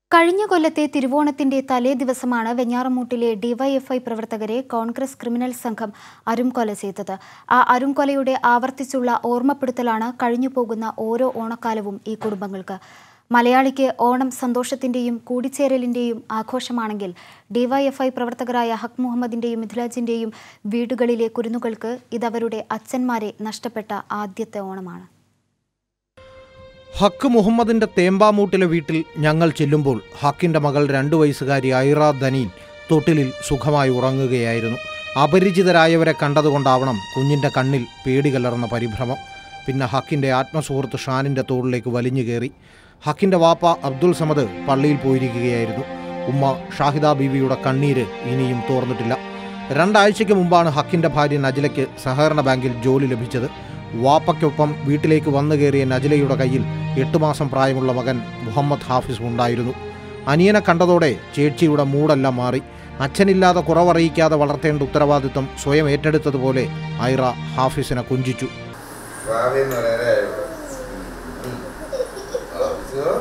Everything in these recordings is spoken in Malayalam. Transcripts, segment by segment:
കഴിഞ്ഞ കൊല്ലത്തെ തിരുവോണത്തിന്റെ തലേ ദിവസമാണ് വെഞ്ഞാറമൂട്ടിലെ ഡിവൈഎഫ്ഐ പ്രവർത്തകരെ കോൺഗ്രസ് ക്രിമിനൽ സംഘം അരുംകൊല ചെയ്തത് ആ അരുംകൊലയുടെ ആവർത്തിച്ചുള്ള ഓർമ്മപ്പെടുത്തലാണ് കഴിഞ്ഞുപോകുന്ന ഓരോ ഓണക്കാലവും ഈ കുടുംബങ്ങൾക്ക് മലയാളിക്ക് ഓണം സന്തോഷത്തിന്റെയും കൂടിച്ചേരലിന്റെയും ആഘോഷമാണെങ്കിൽ ഡിവൈഎഫ്ഐ പ്രവർത്തകരായ ഹക് മുഹമ്മദിന്റെയും മിഥിലാജിന്റെയും വീടുകളിലെ കുരുന്നുകൾക്ക് ഇതവരുടെ അച്ഛന്മാരെ നഷ്ടപ്പെട്ട ആദ്യത്തെ ഓണമാണ് ഹക്ക് മുഹമ്മദിന്റെ തേമ്പാമൂട്ടിലെ വീട്ടിൽ ഞങ്ങൾ ചെല്ലുമ്പോൾ ഹക്കിന്റെ മകൾ രണ്ടു വയസ്സുകാരി ഐറ ധനീൻ തൊട്ടിലിൽ സുഖമായി ഉറങ്ങുകയായിരുന്നു അപരിചിതരായവരെ കണ്ടതുകൊണ്ടാവണം കുഞ്ഞിന്റെ കണ്ണിൽ പേടി കലർന്ന പരിഭ്രമം പിന്നെ ഹക്കിന്റെ ആത്മസുഹൃത്ത് ഷാനിന്റെ തോളിലേക്ക് വലിഞ്ഞു കയറി ഹക്കിന്റെ വാപ്പ അബ്ദുൾ സമദ് പള്ളിയിൽ പോയിരിക്കുകയായിരുന്നു ഉമ്മ ഷാഹിദ ബീവിയുടെ കണ്ണീര് ഇനിയും തോർന്നിട്ടില്ല രണ്ടാഴ്ചയ്ക്ക് മുമ്പാണ് ഹക്കിന്റെ ഭാര്യ നജിലയ്ക്ക് സഹകരണ ബാങ്കിൽ ജോലി ലഭിച്ചത് വാപ്പയ്ക്കൊപ്പം വീട്ടിലേക്ക് വന്നു കയറിയ നജിലയുടെ കയ്യിൽ എട്ട് മാസം പ്രായമുള്ള മകൻ മുഹമ്മദ് ഹാഫിസ് ഉണ്ടായിരുന്നു അനിയനെ കണ്ടതോടെ ചേച്ചിയുടെ മൂടെല്ലാം മാറി അച്ഛനില്ലാതെ കുറവറിയിക്കാതെ വളർത്തേണ്ട ഉത്തരവാദിത്വം സ്വയം ഏറ്റെടുത്തതുപോലെ ഐറ ഹാഫിസിനെ കുഞ്ചിച്ചു ഭാവിയെന്ന് പറയാനായുള്ളൂ ആവശ്യമോ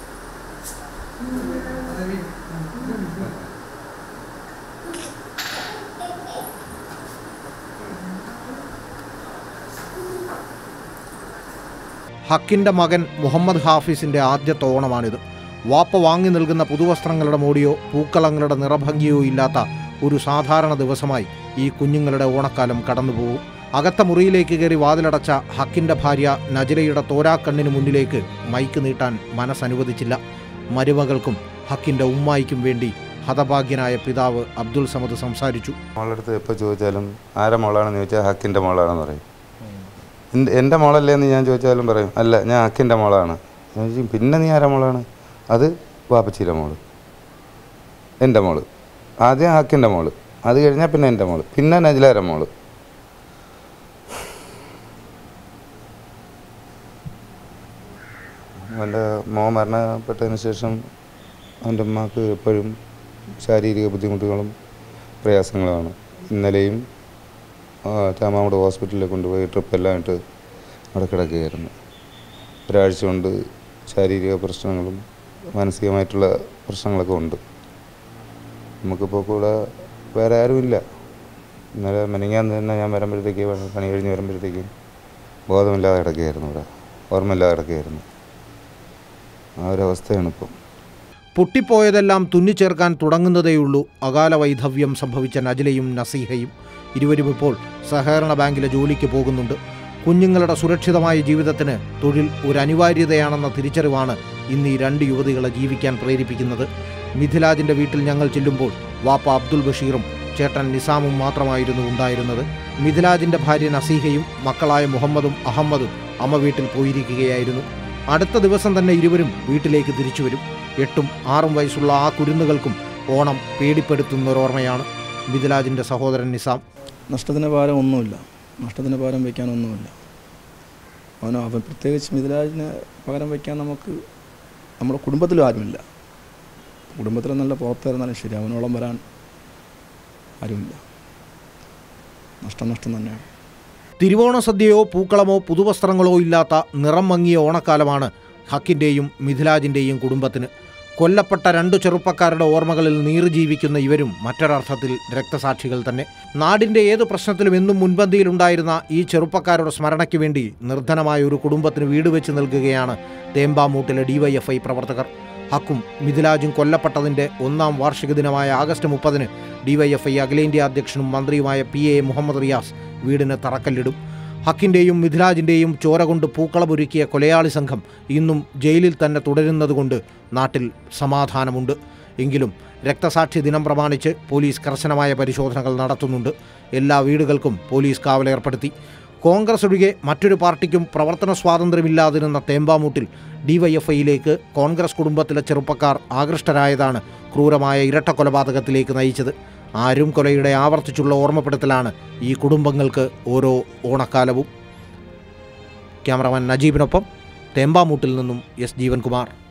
ഹക്കിന്റെ മകൻ മുഹമ്മദ് ഹാഫിസിന്റെ ആദ്യത്തെ ഓണമാണിത് വാപ്പ വാങ്ങി നൽകുന്ന പുതുവസ്ത്രങ്ങളുടെ മോടിയോ പൂക്കളങ്ങളുടെ നിറഭംഗിയോ ഇല്ലാത്ത ഒരു സാധാരണ ദിവസമായി ഈ കുഞ്ഞുങ്ങളുടെ ഓണക്കാലം കടന്നുപോകും അകത്ത മുറിയിലേക്ക് കയറി വാതിലടച്ച ഹക്കിന്റെ ഭാര്യ നജരയുടെ തോരാക്കണ്ണിന് മുന്നിലേക്ക് മൈക്ക് നീട്ടാൻ മനസ്സനുവദിച്ചില്ല മരുമകൾക്കും ഹക്കിന്റെ ഉമ്മായിക്കും വേണ്ടി ഹതഭാഗ്യനായ പിതാവ് അബ്ദുൾ സമദ് സംസാരിച്ചു മോളുടെ അടുത്ത് എപ്പോൾ ചോദിച്ചാലും ആരെ മോളാണെന്ന് ചോദിച്ചാൽ ഹക്കിൻ്റെ മോളാണെന്ന് പറയും എൻ്റെ എൻ്റെ മോളല്ലേ എന്ന് ഞാൻ ചോദിച്ചാലും പറയും അല്ല ഞാൻ ഹക്കിൻ്റെ മോളാണ് ഞാൻ ചോദിക്കും പിന്നെ നീ ആരെ മോളാണ് അത് വാപ്പച്ചിയുടെ മോള് എൻ്റെ മോള് ആദ്യം ഹക്കിൻ്റെ മോള് അത് കഴിഞ്ഞാൽ പിന്നെ എൻ്റെ മോള് പിന്നെ നജിലാര മോള് അവൻ്റെ മോൻ മരണപ്പെട്ടതിന് ശേഷം അവൻ്റെ ഉമ്മക്ക് എപ്പോഴും ശാരീരിക ബുദ്ധിമുട്ടുകളും പ്രയാസങ്ങളുമാണ് ഇന്നലെയും ചാമാമൂട് ഹോസ്പിറ്റലിൽ കൊണ്ടുപോയി ട്രിപ്പെല്ലാം ഇട്ട് അവിടെ കിടക്കുകയായിരുന്നു ഒരാഴ്ച കൊണ്ട് ശാരീരിക പ്രശ്നങ്ങളും മാനസികമായിട്ടുള്ള പ്രശ്നങ്ങളൊക്കെ ഉണ്ട് നമുക്കിപ്പോൾ കൂടെ വേറെ ആരുമില്ല ഇന്നലെ മെനങ്ങാന്ന് തന്നെ ഞാൻ വരുമ്പോഴത്തേക്ക് പണി കഴിഞ്ഞ് വരുമ്പോഴത്തേക്കും ബോധമില്ലാതെ കിടക്കുകയായിരുന്നു ഇവിടെ ഓർമ്മയില്ലാതെ കിടക്കുകയായിരുന്നു ആ ഒരവസ്ഥയാണ് ഇപ്പം പൊട്ടിപ്പോയതെല്ലാം തുന്നിച്ചേർക്കാൻ തുടങ്ങുന്നതേയുള്ളൂ അകാല വൈധവ്യം സംഭവിച്ച നജിലയും നസീഹയും ഇരുവരും ഇപ്പോൾ സഹകരണ ബാങ്കിലെ ജോലിക്ക് പോകുന്നുണ്ട് കുഞ്ഞുങ്ങളുടെ സുരക്ഷിതമായ ജീവിതത്തിന് തൊഴിൽ ഒരു അനിവാര്യതയാണെന്ന തിരിച്ചറിവാണ് ഇന്ന് ഈ രണ്ട് യുവതികളെ ജീവിക്കാൻ പ്രേരിപ്പിക്കുന്നത് മിഥിലാജിന്റെ വീട്ടിൽ ഞങ്ങൾ ചെല്ലുമ്പോൾ വാപ്പ അബ്ദുൽ ബഷീറും ചേട്ടൻ നിസാമും മാത്രമായിരുന്നു ഉണ്ടായിരുന്നത് മിഥിലാജിന്റെ ഭാര്യ നസീഹയും മക്കളായ മുഹമ്മദും അഹമ്മദും അമ്മ വീട്ടിൽ പോയിരിക്കുകയായിരുന്നു അടുത്ത ദിവസം തന്നെ ഇരുവരും വീട്ടിലേക്ക് തിരിച്ചു വരും എട്ടും ആറും വയസ്സുള്ള ആ കുരുന്നുകൾക്കും ഓണം പേടിപ്പെടുത്തുന്നൊരോർമ്മയാണ് മിഥിലാജിന്റെ സഹോദരൻ നിസാം നഷ്ടത്തിന് ഭാരം ഒന്നുമില്ല നഷ്ടത്തിന് പകരം വയ്ക്കാനൊന്നുമില്ല അവനോ അവൻ പ്രത്യേകിച്ച് മിഥിലാജിന് പകരം വയ്ക്കാൻ നമുക്ക് നമ്മുടെ കുടുംബത്തിലും ആരുമില്ല കുടുംബത്തിൽ നല്ല പുറത്തിരുന്നാലും ശരി അവനോളം വരാൻ ആരുമില്ല നഷ്ടം നഷ്ടം തന്നെയാണ് തിരുവോണ സദ്യയോ പൂക്കളമോ പുതുവസ്ത്രങ്ങളോ ഇല്ലാത്ത നിറം മങ്ങിയ ഓണക്കാലമാണ് ഹക്കിൻ്റെയും മിഥിലാജിൻ്റെയും കുടുംബത്തിന് കൊല്ലപ്പെട്ട രണ്ടു ചെറുപ്പക്കാരുടെ ഓർമ്മകളിൽ നീറി ജീവിക്കുന്ന ഇവരും മറ്റൊരർത്ഥത്തിൽ രക്തസാക്ഷികൾ തന്നെ നാടിൻ്റെ ഏത് പ്രശ്നത്തിലും എന്നും മുൻപന്തിയിലുണ്ടായിരുന്ന ഈ ചെറുപ്പക്കാരുടെ സ്മരണയ്ക്ക് വേണ്ടി നിർധനമായ ഒരു കുടുംബത്തിന് വീട് വെച്ച് നൽകുകയാണ് തേമ്പാമൂട്ടിലെ ഡിവൈഎഫ്ഐ പ്രവർത്തകർ ഹക്കും മിഥിലാജും കൊല്ലപ്പെട്ടതിൻ്റെ ഒന്നാം വാർഷിക ദിനമായ ആഗസ്റ്റ് മുപ്പതിന് ഡിവൈഎഫ്ഐ അഖിലേന്ത്യാ അധ്യക്ഷനും മന്ത്രിയുമായ പി എ മുഹമ്മദ് റിയാസ് വീടിന് തറക്കല്ലിടും ഹക്കിൻ്റെയും മിഥിലാജിൻ്റെയും ചോര കൊണ്ട് പൂക്കളമൊരുക്കിയ കൊലയാളി സംഘം ഇന്നും ജയിലിൽ തന്നെ തുടരുന്നതുകൊണ്ട് നാട്ടിൽ സമാധാനമുണ്ട് എങ്കിലും രക്തസാക്ഷി ദിനം പ്രമാണിച്ച് പോലീസ് കർശനമായ പരിശോധനകൾ നടത്തുന്നുണ്ട് എല്ലാ വീടുകൾക്കും പോലീസ് കാവലേർപ്പെടുത്തി കോൺഗ്രസ് ഒഴികെ മറ്റൊരു പാർട്ടിക്കും പ്രവർത്തന സ്വാതന്ത്ര്യമില്ലാതിരുന്ന തേമ്പാമൂട്ടിൽ ഡിവൈഎഫ്ഐയിലേക്ക് കോൺഗ്രസ് കുടുംബത്തിലെ ചെറുപ്പക്കാർ ആകൃഷ്ടരായതാണ് ക്രൂരമായ ഇരട്ട കൊലപാതകത്തിലേക്ക് നയിച്ചത് ആരും കൊലയുടെ ആവർത്തിച്ചുള്ള ഓർമ്മപ്പെടുത്തലാണ് ഈ കുടുംബങ്ങൾക്ക് ഓരോ ഓണക്കാലവും ക്യാമറമാൻ നജീബിനൊപ്പം തേമ്പാമൂട്ടിൽ നിന്നും എസ് ജീവൻകുമാർ